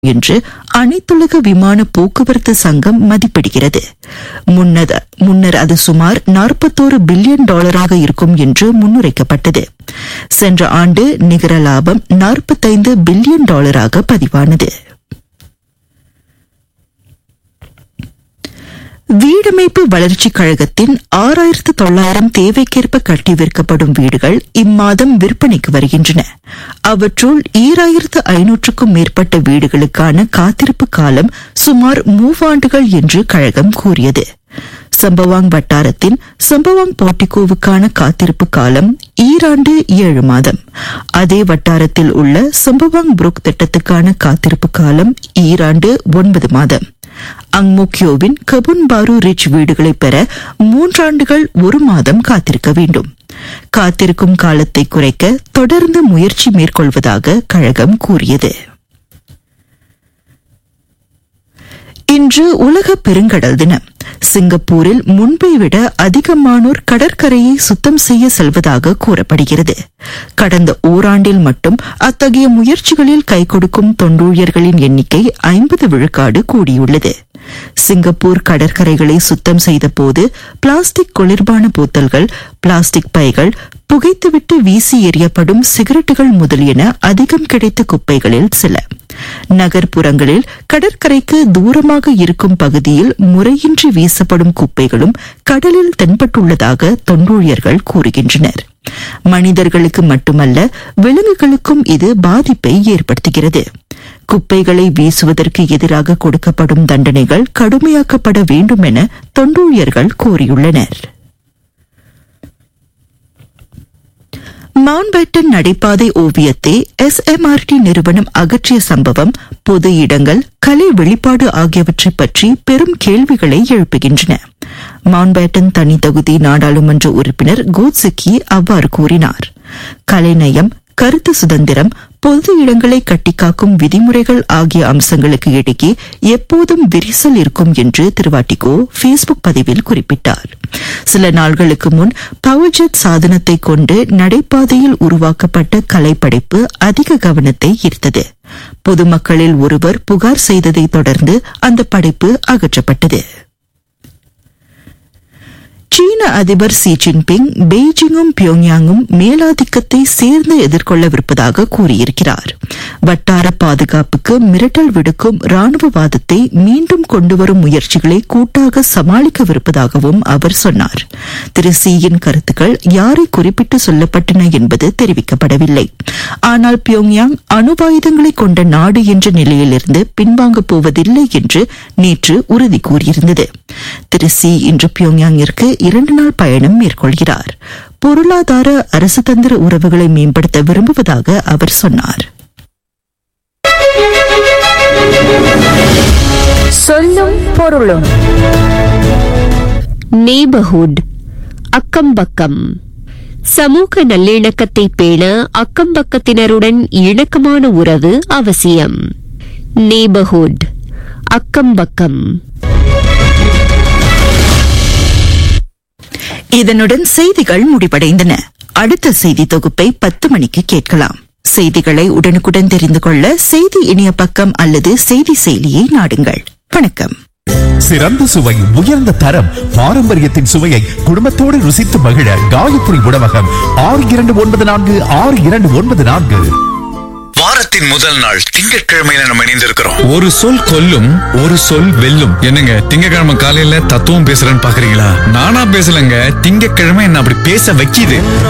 என்று அனைத்துலக விமான போக்குவரத்து சங்கம் மதிப்பிடுகிறது முன்னத முன்னர் அது சுமார் நாற்பத்தோரு பில்லியன் டாலராக இருக்கும் என்று முன்னுரைக்கப்பட்டது சென்ற ஆண்டு நிகர லாபம் நாற்பத்தைந்து பில்லியன் டாலராக பதிவானது வீடமைப்பு வளர்ச்சிக் கழகத்தின் ஆறாயிரத்து தொள்ளாயிரம் தேவைக்கேற்ப கட்டி விற்கப்படும் வீடுகள் இம்மாதம் விற்பனைக்கு வருகின்றன அவற்றுள் ஈராயிரத்து ஐநூற்றுக்கும் மேற்பட்ட வீடுகளுக்கான காத்திருப்பு காலம் சுமார் மூவாண்டுகள் என்று கழகம் கூறியது சம்பவாங் வட்டாரத்தின் சம்பவாங் போட்டிக்கோவுக்கான காத்திருப்பு காலம் ஈராண்டு ஏழு மாதம் அதே வட்டாரத்தில் உள்ள சம்பவாங் புரோக் திட்டத்துக்கான காத்திருப்பு காலம் ஈராண்டு ஒன்பது மாதம் அங்மோக்கியோவின் கபுன் பாரு ரிச் வீடுகளை பெற மூன்றாண்டுகள் ஒரு மாதம் காத்திருக்க வேண்டும் காத்திருக்கும் காலத்தை குறைக்க தொடர்ந்து முயற்சி மேற்கொள்வதாக கழகம் கூறியது இன்று உலக பெருங்கடல் தினம் சிங்கப்பூரில் முன்பை விட அதிகமானோர் கடற்கரையை சுத்தம் செய்ய செல்வதாக கூறப்படுகிறது கடந்த ஓராண்டில் மட்டும் அத்தகைய முயற்சிகளில் கை கொடுக்கும் தொண்டூழியர்களின் எண்ணிக்கை ஐம்பது விழுக்காடு கூடியுள்ளது சிங்கப்பூர் கடற்கரைகளை சுத்தம் செய்தபோது பிளாஸ்டிக் குளிர்பான போத்தல்கள் பிளாஸ்டிக் பைகள் புகைத்துவிட்டு வீசி எறியப்படும் சிகரெட்டுகள் முதலியன அதிகம் கிடைத்த குப்பைகளில் சில நகர்ப்புறங்களில் கடற்கரைக்கு தூரமாக இருக்கும் பகுதியில் முறையின்றி வீசப்படும் குப்பைகளும் கடலில் தென்பட்டுள்ளதாக தொண்டூழியர்கள் கூறுகின்றனர் மனிதர்களுக்கு மட்டுமல்ல விலங்குகளுக்கும் இது பாதிப்பை ஏற்படுத்துகிறது குப்பைகளை வீசுவதற்கு எதிராக கொடுக்கப்படும் தண்டனைகள் கடுமையாக்கப்பட வேண்டும் என தொண்டூழியர்கள் கோரியுள்ளனர் மவுண்ட்பேட்டன் நடைபாதை ஓவியத்தை எஸ்எம்ஆர்டி நிறுவனம் அகற்றிய சம்பவம் பொது இடங்கள் கலை வெளிப்பாடு ஆகியவற்றை பற்றி பெரும் கேள்விகளை எழுப்புகின்றன மவுண்ட்பேட்டன் தனி தொகுதி நாடாளுமன்ற உறுப்பினர் கோட்சுக்கி அவ்வாறு கூறினார் கலைநயம் கருத்து சுதந்திரம் பொது இடங்களை கட்டிக்காக்கும் விதிமுறைகள் ஆகிய அம்சங்களுக்கு இடையே எப்போதும் விரிசல் இருக்கும் என்று திருவாட்டிகோ ஃபேஸ்புக் பதிவில் குறிப்பிட்டார் சில நாள்களுக்கு முன் பவர்ஜெட் சாதனத்தை கொண்டு நடைபாதையில் உருவாக்கப்பட்ட கலைப்படைப்பு அதிக கவனத்தை ஈர்த்தது பொதுமக்களில் ஒருவர் புகார் செய்ததை தொடர்ந்து அந்த படைப்பு அகற்றப்பட்டது சீன அதிபர் சி ஜின்பிங் பெய்ஜிங்கும் பியோங்யாங்கும் மேலாதிக்கத்தை சேர்ந்து எதிர்கொள்ளவிருப்பதாக கூறியிருக்கிறார் வட்டார பாதுகாப்புக்கு மிரட்டல் விடுக்கும் ராணுவவாதத்தை மீண்டும் கொண்டுவரும் முயற்சிகளை கூட்டாக சமாளிக்கவிருப்பதாகவும் அவர் சொன்னார் திரு சியின் கருத்துக்கள் யாரை குறிப்பிட்டு சொல்லப்பட்டன என்பது தெரிவிக்கப்படவில்லை ஆனால் பியோங்யாங் அணுவாயுதங்களை கொண்ட நாடு என்ற நிலையிலிருந்து பின்வாங்கப் போவதில்லை என்று நேற்று உறுதி கூறியிருந்தது திரு சி இன்று பியோங்யாங்கிற்கு இரண்டு நாள் பயணம் மேற்கொள்கிறார் பொருளாதார அரசு தந்திர உறவுகளை மேம்படுத்த விரும்புவதாக அவர் சொன்னார் சொல்லும் பொருளும் நெய்பர்ஹுட் அக்கம்பக்கம் சமூக நல்லிணக்கத்தை பேண அக்கம்பக்கத்தினருடன் இணக்கமான உறவு அவசியம் நெய்பர்ஹுட் அக்கம்பக்கம் இதனுடன் செய்திகள் முடிவடைந்தன அடுத்த செய்தி தொகுப்பை பத்து மணிக்கு கேட்கலாம் செய்திகளை உடனுக்குடன் தெரிந்து கொள்ள செய்தி இணைய பக்கம் அல்லது செய்தி செயலியை நாடுங்கள் வணக்கம் சிறந்த சுவை உயர்ந்த தரம் பாரம்பரியத்தின் சுவையை குடும்பத்தோடு ருசித்து மகிழ காயத்ரி உணவகம் ஆறு இரண்டு ஒன்பது நான்கு ஆறு இரண்டு ஒன்பது நான்கு வாரத்தின் முதல் நாள் திங்கட்கிழமையில நம்ம இணைந்திருக்கிறோம் ஒரு சொல் கொல்லும் ஒரு சொல் வெல்லும் என்னங்க திங்கக்கிழமை காலையில தத்துவம் பேசுறேன்னு பாக்குறீங்களா நானா பேசலங்க திங்கக்கிழமை என்ன அப்படி பேச வைக்கிது